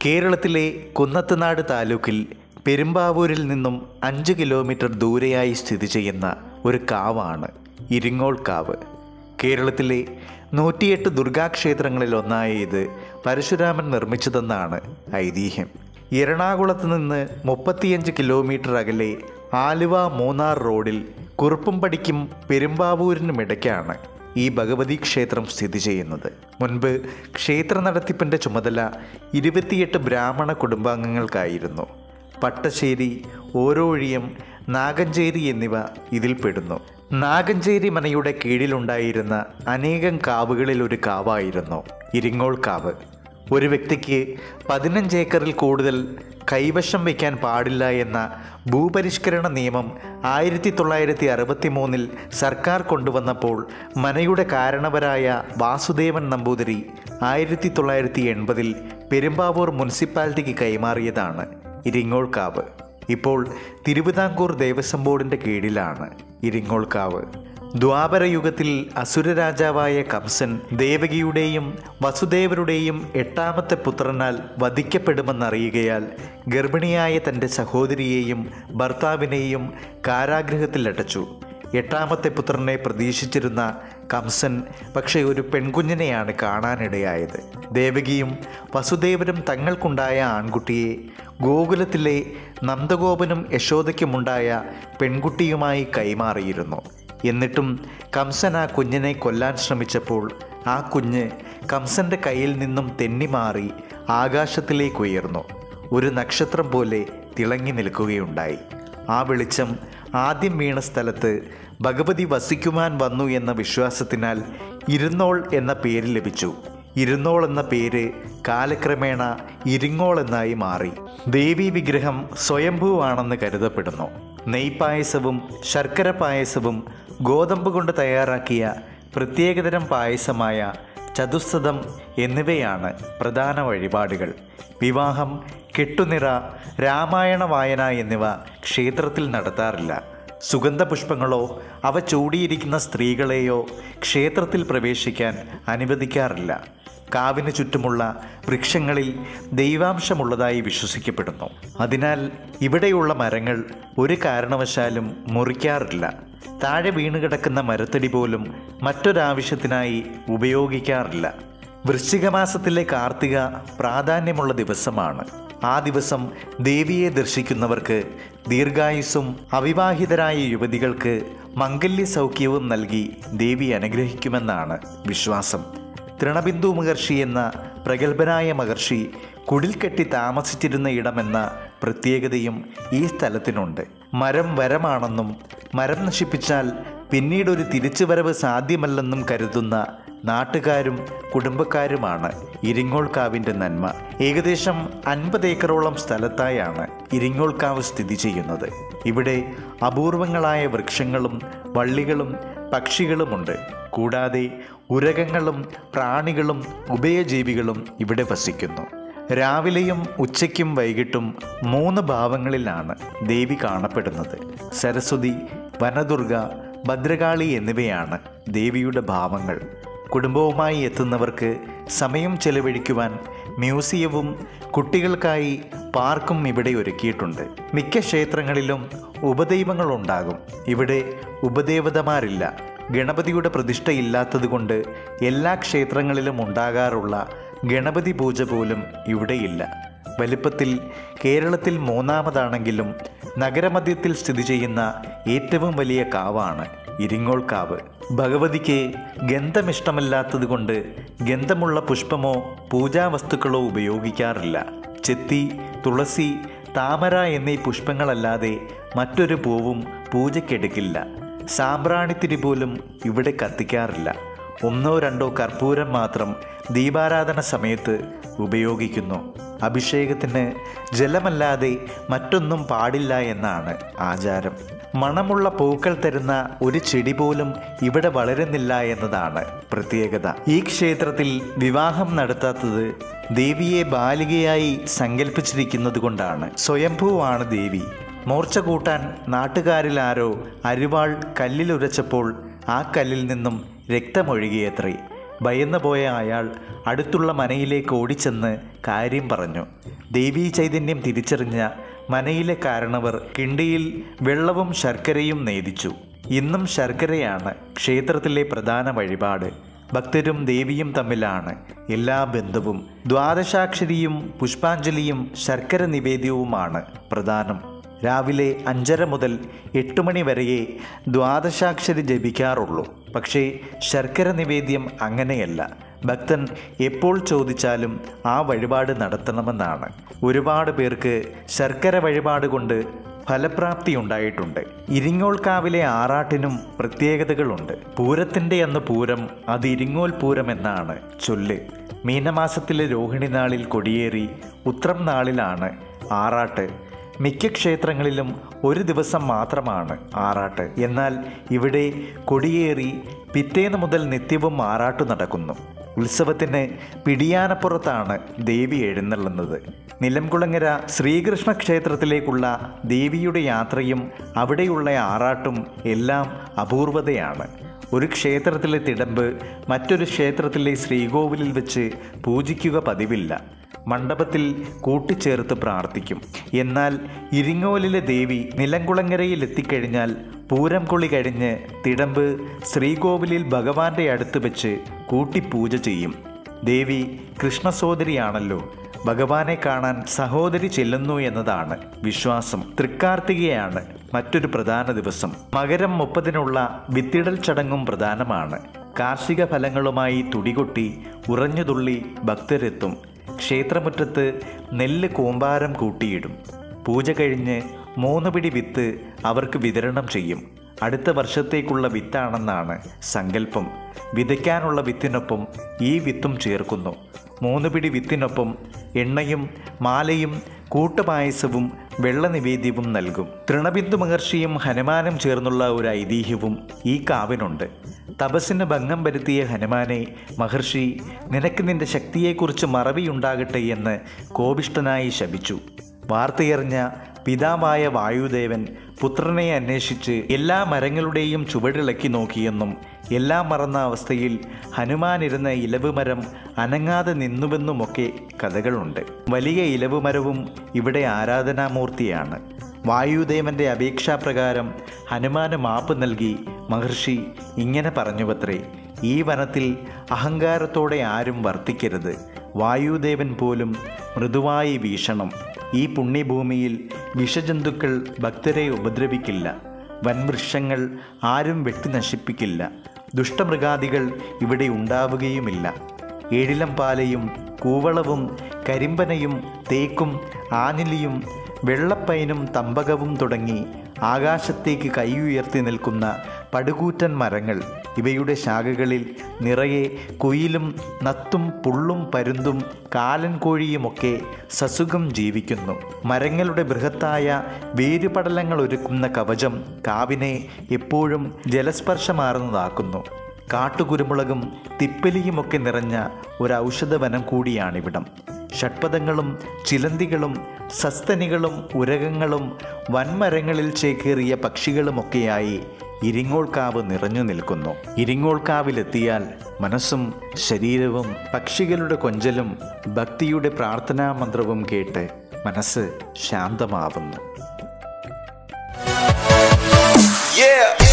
കേരളത്തിലെ കുന്നത്തുനാട് താലൂക്കിൽ പെരുമ്പാവൂരിൽ നിന്നും അഞ്ച് കിലോമീറ്റർ ദൂരെയായി സ്ഥിതി ചെയ്യുന്ന ഒരു കാവാണ് ഇരിങ്ങോൾ കാവ് കേരളത്തിലെ നൂറ്റിയെട്ട് ദുർഗാക്ഷേത്രങ്ങളിൽ ഒന്നായ ഇത് പരശുരാമൻ നിർമ്മിച്ചതെന്നാണ് ഐതിഹ്യം എറണാകുളത്ത് നിന്ന് മുപ്പത്തിയഞ്ച് കിലോമീറ്റർ അകലെ ആലുവ മൂന്നാർ റോഡിൽ കുറുപ്പുംപടിക്കും പെരുമ്പാവൂരിനും ഇടയ്ക്കാണ് ഈ ഭഗവതി ക്ഷേത്രം സ്ഥിതി ചെയ്യുന്നത് മുൻപ് ക്ഷേത്ര നടത്തിപ്പിൻ്റെ ചുമതല ഇരുപത്തിയെട്ട് ബ്രാഹ്മണ കുടുംബാംഗങ്ങൾക്കായിരുന്നു പട്ടശ്ശേരി ഓരോഴിയം നാഗഞ്ചേരി എന്നിവ ഇതിൽ പെടുന്നു നാഗഞ്ചേരി മനയുടെ കീഴിലുണ്ടായിരുന്ന അനേകം കാവുകളിൽ ഒരു കാവായിരുന്നു ഇരിങ്ങോൾ കാവ് ഒരു വ്യക്തിക്ക് പതിനഞ്ച് ഏക്കറിൽ കൂടുതൽ കൈവശം വയ്ക്കാൻ പാടില്ല എന്ന ഭൂപരിഷ്കരണ നിയമം ആയിരത്തി തൊള്ളായിരത്തി അറുപത്തി മൂന്നിൽ സർക്കാർ കൊണ്ടുവന്നപ്പോൾ മനയുടെ കാരണവരായ വാസുദേവൻ നമ്പൂതിരി ആയിരത്തി തൊള്ളായിരത്തി എൺപതിൽ പെരുമ്പാവൂർ മുനിസിപ്പാലിറ്റിക്ക് കൈമാറിയതാണ് ഇരിങ്ങോൾക്കാവ് ഇപ്പോൾ തിരുവിതാംകൂർ ദേവസ്വം ബോർഡിൻ്റെ കീഴിലാണ് ഇരിങ്ങോൾക്കാവ് ദ്വാപരയുഗത്തിൽ അസുരരാജാവായ കംസൻ ദേവകിയുടെയും വസുദേവരുടെയും എട്ടാമത്തെ പുത്രനാൽ വധിക്കപ്പെടുമെന്നറിയുകയാൽ ഗർഭിണിയായ തൻ്റെ സഹോദരിയെയും ഭർത്താവിനെയും കാരാഗൃഹത്തിലടച്ചു എട്ടാമത്തെ പുത്രനെ പ്രതീക്ഷിച്ചിരുന്ന കംസൻ പക്ഷേ ഒരു പെൺകുഞ്ഞിനെയാണ് കാണാനിടയായത് ദേവകിയും വസുദേവരും തങ്ങൾക്കുണ്ടായ ആൺകുട്ടിയെ ഗോകുലത്തിലെ നന്ദഗോപനും യശോദയ്ക്കുമുണ്ടായ പെൺകുട്ടിയുമായി കൈമാറിയിരുന്നു എന്നിട്ടും കംസൻ ആ കുഞ്ഞിനെ കൊല്ലാൻ ശ്രമിച്ചപ്പോൾ ആ കുഞ്ഞ് കംസന്റെ കയ്യിൽ നിന്നും തെന്നിമാറി ആകാശത്തിലേക്ക് ഉയർന്നു ഒരു നക്ഷത്രം പോലെ തിളങ്ങി നിൽക്കുകയുണ്ടായി ആ വെളിച്ചം ആദ്യം വീണ സ്ഥലത്ത് ഭഗവതി വസിക്കുവാൻ വന്നു എന്ന വിശ്വാസത്തിനാൽ ഇരുന്നോൾ എന്ന പേര് ലഭിച്ചു ഇരുന്നോൾ എന്ന പേര് കാലക്രമേണ ഇരിങ്ങോൾ എന്നായി മാറി ദേവീ വിഗ്രഹം സ്വയംഭൂവാണെന്ന് കരുതപ്പെടുന്നു നെയ്പായസവും ശർക്കര പായസവും ഗോതമ്പ് കൊണ്ട് തയ്യാറാക്കിയ പ്രത്യേകതരം പായസമായ ചതുസ്സതം എന്നിവയാണ് പ്രധാന വഴിപാടുകൾ വിവാഹം കെട്ടുനിറ രാമായണ വായന എന്നിവ ക്ഷേത്രത്തിൽ നടത്താറില്ല സുഗന്ധപുഷ്പങ്ങളോ അവ ചൂടിയിരിക്കുന്ന സ്ത്രീകളെയോ ക്ഷേത്രത്തിൽ പ്രവേശിക്കാൻ അനുവദിക്കാറില്ല കാവിന് ചുറ്റുമുള്ള വൃക്ഷങ്ങളിൽ ദൈവാംശമുള്ളതായി വിശ്വസിക്കപ്പെടുന്നു അതിനാൽ ഇവിടെയുള്ള മരങ്ങൾ ഒരു കാരണവശാലും മുറിക്കാറില്ല താഴെ വീണുകിടക്കുന്ന മരത്തടി പോലും മറ്റൊരാവശ്യത്തിനായി ഉപയോഗിക്കാറില്ല വൃശ്ചികമാസത്തിലെ കാർത്തിക പ്രാധാന്യമുള്ള ദിവസമാണ് ആ ദിവസം ദേവിയെ ദർശിക്കുന്നവർക്ക് ദീർഘായുസ്സും അവിവാഹിതരായ യുവതികൾക്ക് മംഗല്യ സൗഖ്യവും നൽകി ദേവി അനുഗ്രഹിക്കുമെന്നാണ് വിശ്വാസം തൃണബിന്ദു മഹർഷി എന്ന പ്രഗത്ഭനായ മഹർഷി കുടിൽ കെട്ടി താമസിച്ചിരുന്ന ഇടമെന്ന പ്രത്യേകതയും ഈ സ്ഥലത്തിനുണ്ട് മരം വരമാണെന്നും മരം നശിപ്പിച്ചാൽ പിന്നീടൊരു തിരിച്ചുവരവ് സാധ്യമല്ലെന്നും കരുതുന്ന നാട്ടുകാരും കുടുംബക്കാരുമാണ് ഇരിങ്ങോൾക്കാവിൻ്റെ നന്മ ഏകദേശം അൻപത് ഏക്കറോളം സ്ഥലത്തായാണ് ഇരിങ്ങോൾക്കാവ് സ്ഥിതി ചെയ്യുന്നത് ഇവിടെ അപൂർവങ്ങളായ വൃക്ഷങ്ങളും വള്ളികളും പക്ഷികളുമുണ്ട് കൂടാതെ ഉരകങ്ങളും പ്രാണികളും ഉഭയജീവികളും ഇവിടെ വസിക്കുന്നു രാവിലെയും ഉച്ചയ്ക്കും വൈകിട്ടും മൂന്ന് ഭാവങ്ങളിലാണ് ദേവി കാണപ്പെടുന്നത് സരസ്വതി വനദുർഗ ഭദ്രകാളി എന്നിവയാണ് ദേവിയുടെ ഭാവങ്ങൾ കുടുംബവുമായി എത്തുന്നവർക്ക് സമയം ചെലവഴിക്കുവാൻ മ്യൂസിയവും കുട്ടികൾക്കായി പാർക്കും ഇവിടെ ഒരുക്കിയിട്ടുണ്ട് മിക്ക ക്ഷേത്രങ്ങളിലും ഉപദൈവങ്ങളുണ്ടാകും ഇവിടെ ഉപദേവതമാരില്ല ഗണപതിയുടെ പ്രതിഷ്ഠയില്ലാത്തതുകൊണ്ട് എല്ലാ ക്ഷേത്രങ്ങളിലും ഉണ്ടാകാറുള്ള ഗണപതി പൂജ പോലും ഇവിടെയില്ല വലിപ്പത്തിൽ കേരളത്തിൽ മൂന്നാമതാണെങ്കിലും നഗരമധ്യത്തിൽ സ്ഥിതി ചെയ്യുന്ന ഏറ്റവും വലിയ കാവാണ് ഇരിങ്ങോൾ കാവ് ഭഗവതിക്ക് ഗന്ധമിഷ്ടമല്ലാത്തതുകൊണ്ട് ഗന്ധമുള്ള പുഷ്പമോ പൂജാവസ്തുക്കളോ ഉപയോഗിക്കാറില്ല ചെത്തി തുളസി താമര എന്നീ പുഷ്പങ്ങളല്ലാതെ മറ്റൊരു പൂവും പൂജയ്ക്കെടുക്കില്ല സാമ്പ്രാണിത്തിരി പോലും ഇവിടെ കത്തിക്കാറില്ല ഒന്നോ രണ്ടോ കർപ്പൂരം മാത്രം ദീപാരാധന സമയത്ത് ഉപയോഗിക്കുന്നു അഭിഷേകത്തിന് ജലമല്ലാതെ മറ്റൊന്നും പാടില്ല എന്നാണ് ആചാരം മണമുള്ള പൂക്കൾ തരുന്ന ഒരു ചെടി പോലും ഇവിടെ വളരുന്നില്ല എന്നതാണ് പ്രത്യേകത ഈ ക്ഷേത്രത്തിൽ വിവാഹം നടത്താത്തത് ദേവിയെ ബാലികയായി സങ്കല്പിച്ചിരിക്കുന്നത് കൊണ്ടാണ് സ്വയംഭൂവാണ് ദേവി മൂർച്ച കൂട്ടാൻ നാട്ടുകാരിൽ ആരോ അരിവാൾ കല്ലിലുരച്ചപ്പോൾ ആ കല്ലിൽ നിന്നും രക്തമൊഴുകിയത്രേ ഭയന്നു പോയ അയാൾ അടുത്തുള്ള മനയിലേക്ക് ഓടിച്ചെന്ന് കാര്യം പറഞ്ഞു ദേവീ ചൈതന്യം തിരിച്ചറിഞ്ഞ മനയിലെ കാരണവർ കിണ്ടിയിൽ വെള്ളവും ശർക്കരയും നേദിച്ചു ഇന്നും ശർക്കരയാണ് ക്ഷേത്രത്തിലെ പ്രധാന വഴിപാട് ഭക്തരും ദേവിയും തമ്മിലാണ് എല്ലാ ബന്ധവും ദ്വാദശാക്ഷരിയും പുഷ്പാഞ്ജലിയും ശർക്കര നിവേദ്യവുമാണ് പ്രധാനം രാവിലെ അഞ്ചര മുതൽ എട്ട് മണി വരെയേ ദ്വാദശാക്ഷരി ജപിക്കാറുള്ളൂ പക്ഷേ ശർക്കര നിവേദ്യം അങ്ങനെയല്ല ഭക്തൻ എപ്പോൾ ചോദിച്ചാലും ആ വഴിപാട് നടത്തണമെന്നാണ് ഒരുപാട് പേർക്ക് ശർക്കര വഴിപാട് കൊണ്ട് ഫലപ്രാപ്തി ഉണ്ടായിട്ടുണ്ട് ഇരിങ്ങോൾക്കാവിലെ ആറാട്ടിനും പ്രത്യേകതകളുണ്ട് പൂരത്തിൻ്റെ അന്ന് പൂരം അത് ഇരിങ്ങോൽ പൂരം എന്നാണ് ചൊല്ല് മീനമാസത്തിലെ രോഹിണി നാളിൽ കൊടിയേറി ഉത്രം നാളിലാണ് ആറാട്ട് മിക്ക ക്ഷേത്രങ്ങളിലും ഒരു ദിവസം മാത്രമാണ് ആറാട്ട് എന്നാൽ ഇവിടെ കൊടിയേറി പിറ്റേന്ന് മുതൽ നിത്യവും ആറാട്ട് നടക്കുന്നു ഉത്സവത്തിന് പിടിയാനപ്പുറത്താണ് ദേവി എഴുന്നള്ളുന്നത് നിലംകുളങ്ങര ശ്രീകൃഷ്ണ ക്ഷേത്രത്തിലേക്കുള്ള ദേവിയുടെ യാത്രയും അവിടെയുള്ള ആറാട്ടും എല്ലാം അപൂർവതയാണ് ഒരു ക്ഷേത്രത്തിലെ തിടമ്പ് മറ്റൊരു ക്ഷേത്രത്തിലെ ശ്രീകോവിലിൽ വെച്ച് പൂജിക്കുക പതിവില്ല മണ്ഡപത്തിൽ കൂട്ടിച്ചേർത്ത് പ്രാർത്ഥിക്കും എന്നാൽ ഇരിങ്ങോലിലെ ദേവി നിലംകുളങ്ങരയിൽ എത്തിക്കഴിഞ്ഞാൽ പൂരം കുളി കഴിഞ്ഞ് തിടമ്പ് ശ്രീകോവിലിൽ ഭഗവാന്റെ അടുത്ത് വെച്ച് കൂട്ടിപ്പൂജ ചെയ്യും ദേവി കൃഷ്ണസോദരിയാണല്ലോ ഭഗവാനെ കാണാൻ സഹോദരി ചെല്ലുന്നു എന്നതാണ് വിശ്വാസം തൃക്കാർത്തികയാണ് മറ്റൊരു പ്രധാന ദിവസം മകരം മുപ്പതിനുള്ള വിത്തിടൽ ചടങ്ങും പ്രധാനമാണ് കാർഷിക ഫലങ്ങളുമായി തുടികൊട്ടി ഉറഞ്ഞുതുള്ളി ഭക്തരെത്തും ക്ഷേത്രമുറ്റത്ത് നെല്ല് കൂമ്പാരം കൂട്ടിയിടും പൂജ കഴിഞ്ഞ് മൂന്ന് പിടി വിത്ത് അവർക്ക് വിതരണം ചെയ്യും അടുത്ത വർഷത്തേക്കുള്ള വിത്താണെന്നാണ് സങ്കല്പം വിതയ്ക്കാനുള്ള വിത്തിനൊപ്പം ഈ വിത്തും ചേർക്കുന്നു മൂന്ന് പിടി വിത്തിനൊപ്പം എണ്ണയും മാലയും കൂട്ടുപായസവും വെള്ള നിവേദ്യവും നൽകും തൃണബിന്ദു മഹർഷിയും ഹനുമാനും ചേർന്നുള്ള ഒരു ഐതിഹ്യവും ഈ കാവിനുണ്ട് തപസ്സിന് ഭംഗം വരുത്തിയ ഹനുമാനെ മഹർഷി നിനക്ക് നിന്റെ ശക്തിയെക്കുറിച്ച് മറവിയുണ്ടാകട്ടെ എന്ന് കോപിഷ്ടനായി ശപിച്ചു വാർത്തയറിഞ്ഞ പിതാവായ വായുദേവൻ പുത്രനെ അന്വേഷിച്ച് എല്ലാ മരങ്ങളുടെയും ചുവടിളക്കി നോക്കിയെന്നും എല്ലാം മറന്ന അവസ്ഥയിൽ ഹനുമാൻ ഇരുന്ന ഇലവ് മരം അനങ്ങാതെ നിന്നുവെന്നുമൊക്കെ കഥകളുണ്ട് വലിയ ഇലവ് മരവും ഇവിടെ ആരാധനാമൂർത്തിയാണ് വായുദേവന്റെ അപേക്ഷാപ്രകാരം ഹനുമാന് മാപ്പ് നൽകി മഹർഷി ഇങ്ങനെ പറഞ്ഞുവത്രേ ഈ വനത്തിൽ അഹങ്കാരത്തോടെ ആരും വർത്തിക്കരുത് വായുദേവൻ പോലും മൃദുവായി വീഷണം ഈ പുണ്യഭൂമിയിൽ വിഷജന്തുക്കൾ ഭക്തരെ ഉപദ്രവിക്കില്ല വൻവൃക്ഷങ്ങൾ ആരും വെട്ടി നശിപ്പിക്കില്ല ദുഷ്ടമൃഗാദികൾ ഇവിടെ ഉണ്ടാവുകയുമില്ല ഏഴിലം പാലയും കൂവളവും കരിമ്പനയും തേക്കും ആഞ്ഞിലിയും വെള്ളപ്പൈനും തമ്പകവും തുടങ്ങി ആകാശത്തേക്ക് കൈയുയർത്തി നിൽക്കുന്ന പടുകൂറ്റൻ മരങ്ങൾ ഇവയുടെ ശാഖകളിൽ നിറയെ കുയിലും നത്തും പുള്ളും പരുന്തും കാലൻ കോഴിയുമൊക്കെ സസുഖം ജീവിക്കുന്നു മരങ്ങളുടെ ബൃഹത്തായ വേരുപടലങ്ങൾ ഒരുക്കുന്ന കവചം കാവിനെ എപ്പോഴും ജലസ്പർശമാർന്നതാക്കുന്നു കാട്ടുകുരുമുളകും തിപ്പലിയുമൊക്കെ നിറഞ്ഞ ഒരു ഔഷധവനം കൂടിയാണിവിടം ഷഡ്പദങ്ങളും ചിലന്തികളും സസ്തനികളും ഉരകങ്ങളും വൻമരങ്ങളിൽ ചേക്കേറിയ പക്ഷികളുമൊക്കെയായി ഇരിങ്ങോൾക്കാവ് നിറഞ്ഞു നിൽക്കുന്നു ഇരിങ്ങോൾക്കാവിലെത്തിയാൽ മനസ്സും ശരീരവും പക്ഷികളുടെ കൊഞ്ചലും ഭക്തിയുടെ പ്രാർത്ഥനാ മന്ത്രവും കേട്ട് മനസ്സ് ശാന്തമാവുന്നു Yeah.